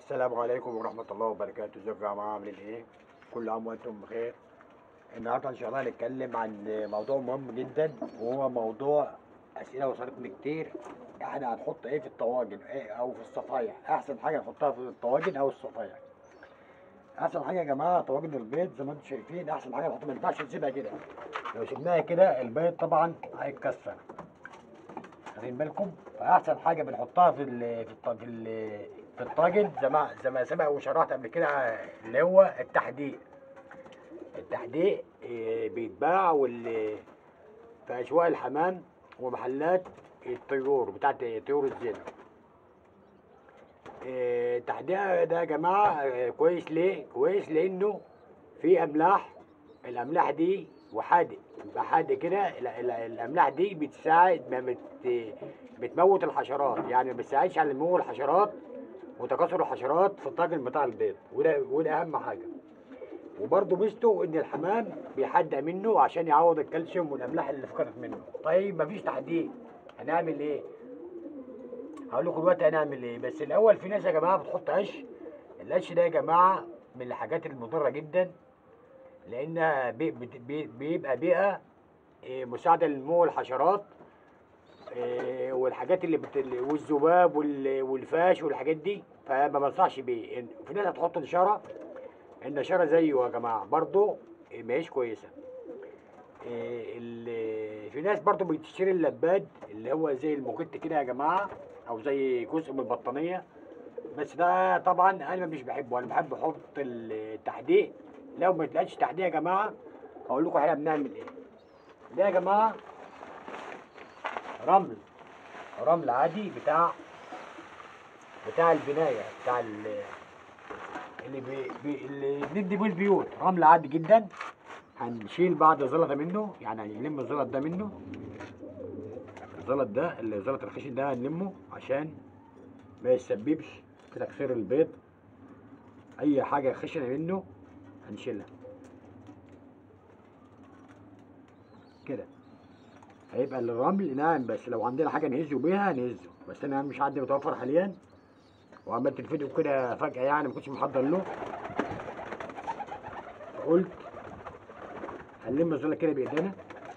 السلام عليكم ورحمة الله وبركاته ازيكم يا جماعة عاملين ايه؟ كل عام وانتم بخير النهاردة ان شاء الله هنتكلم عن موضوع مهم جدا وهو موضوع اسئلة وصلتني كتير احنا هنحط ايه في الطواجن ايه او في الصفايح احسن حاجة نحطها في الطواجن او الصفايح احسن حاجة يا جماعة طواجن البيض زي ما انتم شايفين احسن حاجة نحطها ما ينفعش نسيبها كده لو سيبناها كده البيض طبعا هيتكسر واخدين بالكم فاحسن حاجه بنحطها في ال في الط- في ال- في الطاجن زي ما زي ما سبق وشرحت قبل كده اللي هو التحديق التحديق إيه، بيتباع وال في اسواق الحمام ومحلات الطيور بتاعت طيور الزينه إيه، التحديق ده يا جماعه إيه، كويس ليه كويس لانه في املاح الاملاح دي وحادق يبقى حادق كده ال- ال- الاملاح دي بتساعد ما بت بتموت الحشرات يعني ما بتساعدش على نمو الحشرات وتكاثر الحشرات في الطاجن بتاع البيض وده وده اهم حاجه وبرضه ميزته ان الحمام بيحدق منه عشان يعوض الكالسيوم والاملاح اللي فقدت منه طيب مفيش تحديق هنعمل ايه هقول لكم دلوقتي هنعمل ايه بس الاول في ناس يا جماعه بتحط قش القش ده يا جماعه من الحاجات المضره جدا لانها بي- بت- بي- بيبقى بيئه إيه، مساعده لنمو الحشرات إيه، والحاجات اللي بت... والذباب وال... والفاش والحاجات دي فما بنصحش بيه إن- في ناس هتحط نشاره النشاره زيه يا جماعه برضه ما هيش كويسه إيه، ال- في ناس برضه بتشتري اللباد اللي هو زي الموكيت كده يا جماعه او زي جزء من البطانيه بس ده طبعا انا مش بحبه انا بحب احط التحديق لو ما تلاقيش تحديق يا جماعه هقول لكم احنا بنعمل ايه ده يا جماعه رمل رمل عادي بتاع بتاع البنايه بتاع ال- اللي بي بي اللي بندي بيه البيوت رمل عادي جدا هنشيل بعض الزلط منه يعني هنلم الزلط ده منه الزلط ده اللي الزلط الخشن ده هنلمه عشان ما يسببش في تكسير البيض اي حاجه خشنه منه هنشيلها كده هيبقى الرمل ناعم بس لو عندنا حاجه نهزه بيها نهزه بس انا مش عندي متوفر حاليا وعملت الفيديو كده فجاه يعني ما كنتش محضر له فقلت هنلم الزلة كده بايدينا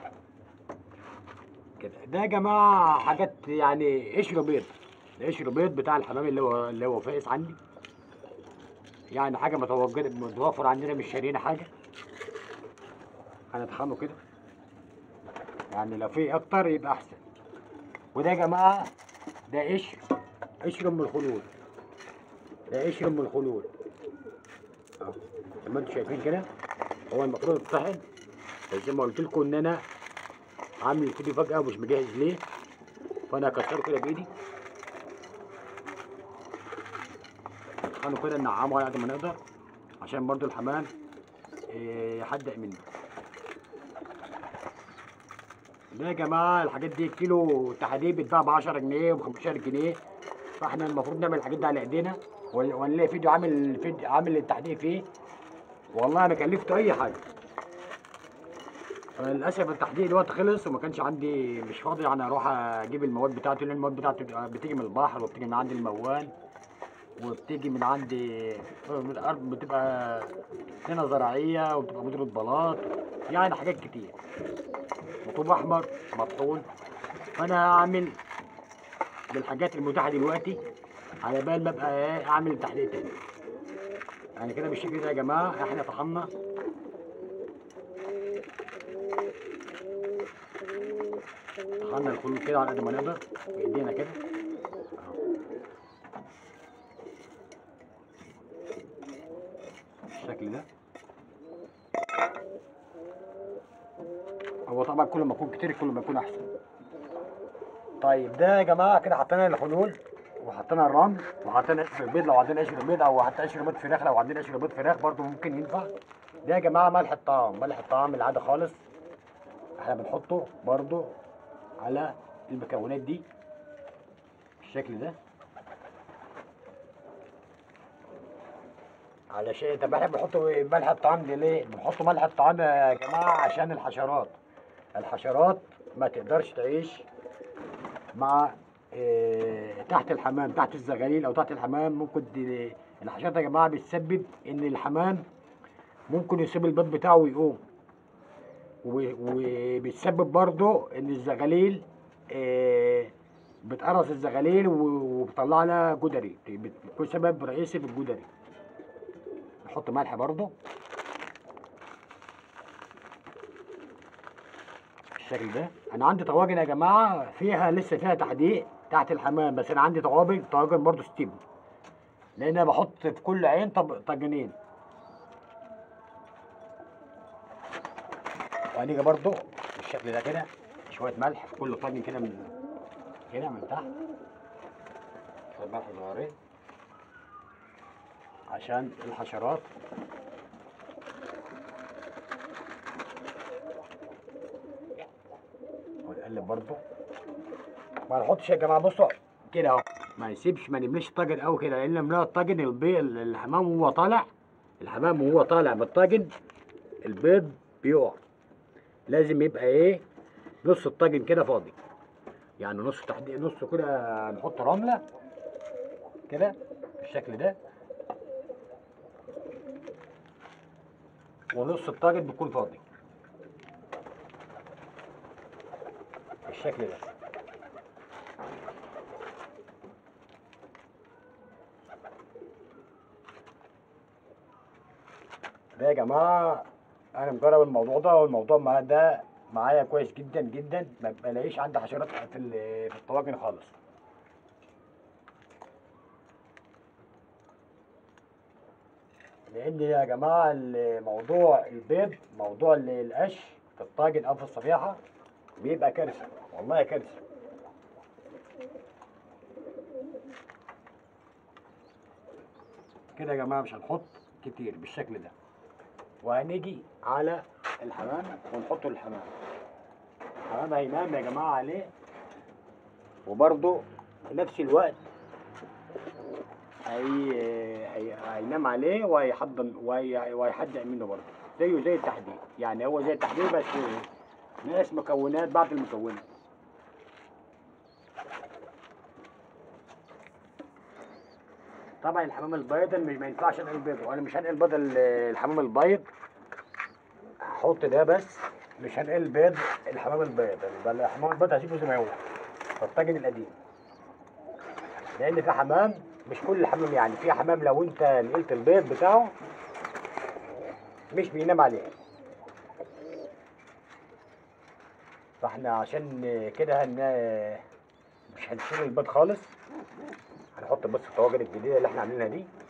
كده ده يا جماعه حاجات يعني قشر بيض ده قشر بيض بتاع الحمام اللي هو اللي هو فايس عندي يعني حاجه متوجده متوفر عندنا مش شاريين حاجه هنطحنه كده يعني لو في اكتر يبقى احسن وده يا جماعه ده قشر قشر من الخلول ده قشر من الخلول اهو زي ما انتم شايفين كده هو المفروض يتطحن بس زي ما قلت لكم ان انا عامل الفيديو فجاه ومش مجهز ليه فانا هكسره كده بايدي نطحنه كده ننعمه على قد ما نقدر عشان برضو الحمام إيه، يحدق منه ده يا جماعه الحاجات دي كيلو تحديد بيتباع ب 10 جنيه وب 15 جنيه فاحنا المفروض نعمل الحاجات دي على ايدينا ون- ونلاقي فيديو عامل فيديو عامل التحديد فيه والله ما كلفته اي حاجه للاسف التحديد الوقت خلص وما كانش عندي مش فاضي يعني اروح اجيب المواد بتاعتي لان المواد بتاعتي بتبقى- بتيجي من البحر وبتيجي من عند الموال وبتيجي من عندي من الارض بتبقى سنه زراعيه وبتبقى بودره بلاط يعني حاجات كتير مطوب احمر مطحون فانا هعمل بالحاجات المتاحه دلوقتي على بال ما ابقى ايه اعمل تحليل تاني يعني كده بالشكل ده يا جماعه احنا طحنا طحنا الخلول كده على قد ما نقدر بايدينا كده اهو بالشكل ده هو طبعا كل ما يكون كتير كل ما يكون احسن طيب ده يا جماعه كده حطينا الحلول وحطينا الرمل وحطينا قشر البيض لو عندنا قشر بيض او حتى قشر بيض فراخ لو عندنا قشر بيض فراخ برضو ممكن ينفع ده يا جماعه ملح الطعام ملح الطعام العادي خالص احنا بنحطه برضو على المكونات دي بالشكل ده علشان طب احنا بنحط ملح الطعام ده ليه؟ بنحط ملح الطعام يا جماعه عشان الحشرات الحشرات ما تقدرش تعيش مع آه، تحت الحمام تحت الزغاليل او تحت الحمام ممكن ت- الحشرات يا جماعه بتسبب ان الحمام ممكن يسيب البيض بتاعه ويقوم و- وبتسبب برضه ان الزغاليل آه، بتقرص الزغاليل و- وبتطلع لها جدري بتكون سبب رئيسي في الجدري نحط ملح برضه بالشكل ده انا عندي طواجن يا جماعه فيها لسه فيها تحديق تحت الحمام بس انا عندي طواجن طواجن برضه ستيم لان انا بحط في كل عين طب طاجنين وهنيجي برضه بالشكل ده كده شويه ملح في كل طاجن كده من كده من تحت شويه ملح صغيرين عشان الحشرات ونقلب برضه ما نحطش يا جماعه بصوا كده اهو ما نسيبش ما نمليش الطاجن قوي كده لان لما الطاجن البيض الحمام وهو طالع الحمام وهو طالع من الطاجن البيض بيقع لازم يبقى ايه نص الطاجن كده فاضي يعني نص تحديق نص كده نحط رمله كده بالشكل ده ونص الطاجن بيكون فاضي بالشكل ده ده يا جماعة أنا مجرب الموضوع ده والموضوع معايا ده معايا كويس جدا جدا ما بلاقيش عندي حشرات في ال- في الطواجن خالص لأن يا جماعة الموضوع البيض موضوع ال- القش في الطاجن أو في الصفيحة بيبقى كارثة والله كارثة كده يا جماعة مش هنحط كتير بالشكل ده وهنيجي على الحمام ونحطه الحمام الحمام هينام يا جماعة عليه وبرضه في نفس الوقت هي... هي... هينام عليه وهيحضن وهي... وهيحدق منه برضه زيه زي التحديد يعني هو زي التحديد بس ناقص مكونات بعض المكونات طبعا الحمام البيض مش ما ينفعش انقل بيضه وانا مش هنقل بيض ال- الحمام البيض هحط ده بس مش هنقل بيض الحمام البيض بل الحمام البيض هسيبه زي ما هو في الطاجن القديم لان في حمام مش كل حمام يعني في حمام لو انت نقلت البيض بتاعه مش بينام عليه فاحنا عشان كده هن... مش هنشيل البيض خالص هنحط بس الطواجن الجديده اللي احنا عاملينها دي